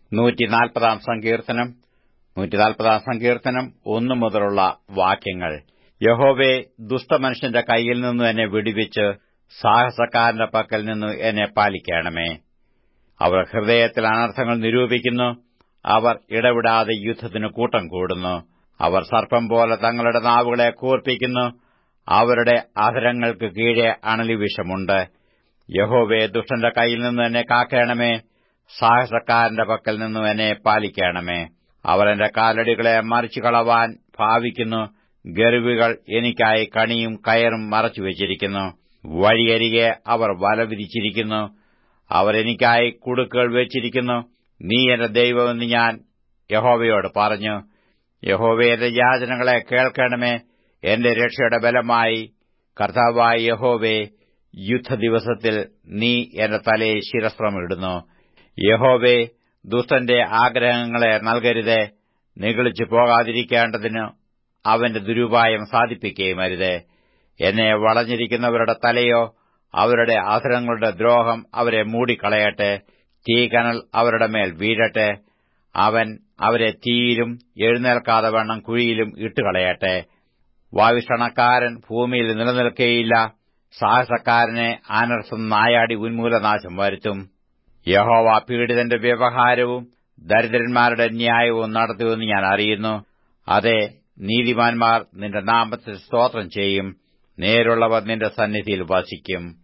നൂറ്റിനാൽപ്പതാം സങ്കീർത്തനം നൂറ്റിനാൽപ്പതാം സങ്കീർത്തനം ഒന്നു മുതലുള്ള വാക്യങ്ങൾ യഹോവേ ദുഷ്ടമനുഷ്യന്റെ കയ്യിൽ നിന്നു എന്നെ വിടുവിച്ച് സാഹസക്കാരന്റെ പക്കൽ നിന്നു എന്നെ പാലിക്കണമേ അവർ ഹൃദയത്തിൽ അനർത്ഥങ്ങൾ നിരൂപിക്കുന്നു അവർ ഇടവിടാതെ യുദ്ധത്തിന് കൂട്ടം കൂടുന്നു അവർ സർപ്പം പോലെ തങ്ങളുടെ നാവുകളെ കൂർപ്പിക്കുന്നു അവരുടെ അധരങ്ങൾക്ക് കീഴെ അണലിവിഷമുണ്ട് യഹോവേ ദുഷ്ടന്റെ കയ്യിൽ നിന്ന് എന്നെ കാക്കണമേ സാഹസക്കാരന്റെ പക്കൽ നിന്നു എന്നെ പാലിക്കണമേ അവർ എന്റെ കാലടികളെ മറിച്ചു കളവാൻ ഭാവിക്കുന്നു ഗർവികൾ എനിക്കായി കണിയും കയറും മറച്ചുവെച്ചിരിക്കുന്നു വഴിയരികെ അവർ വല വിരിച്ചിരിക്കുന്നു അവർ എനിക്കായി കുടുക്കുകൾ വെച്ചിരിക്കുന്നു നീ എന്റെ ദൈവമെന്ന് ഞാൻ യഹോവയോട് പറഞ്ഞു യഹോവ എന്റെ യാചനകളെ കേൾക്കണമേ എന്റെ രക്ഷയുടെ ബലമായി കർത്താവായ യഹോവേ യുദ്ധദിവസത്തിൽ നീ എന്റെ തലയിൽ ശിരസ്ത്രമിടുന്നു യഹോവേ ദുഷ്ടന്റെ ആഗ്രഹങ്ങളെ നൽകരുതേ നിഗളിച്ചു പോകാതിരിക്കേണ്ടതിന് അവന്റെ ദുരുപായം സാധിപ്പിക്കുകയും അരുതേ എന്നെ വളഞ്ഞിരിക്കുന്നവരുടെ തലയോ അവരുടെ അധരങ്ങളുടെ ദ്രോഹം അവരെ മൂടിക്കളയട്ടെ തീകനൽ അവരുടെ മേൽ വീഴട്ടെ അവൻ അവരെ തീയിലും എഴുന്നേൽക്കാതെ വണ്ണം കുഴിയിലും ഇട്ടുകളയട്ടെ വായുഷണക്കാരൻ ഭൂമിയിൽ നിലനിൽക്കുകയില്ല സാഹസക്കാരനെ അനർത്ഥം നായാടി ഉന്മൂലനാശം വരുത്തും യഹോവ പീഡിതന്റെ വ്യവഹാരവും ദരിദ്രന്മാരുടെ ന്യായവും നടത്തുമെന്ന് ഞാൻ അറിയുന്നു അതെ നീതിമാന്മാർ നിന്റെ നാമത്തിൽ സ്തോത്രം ചെയ്യും നേരുള്ളവർ നിന്റെ സന്നിധിയിൽ വസിക്കും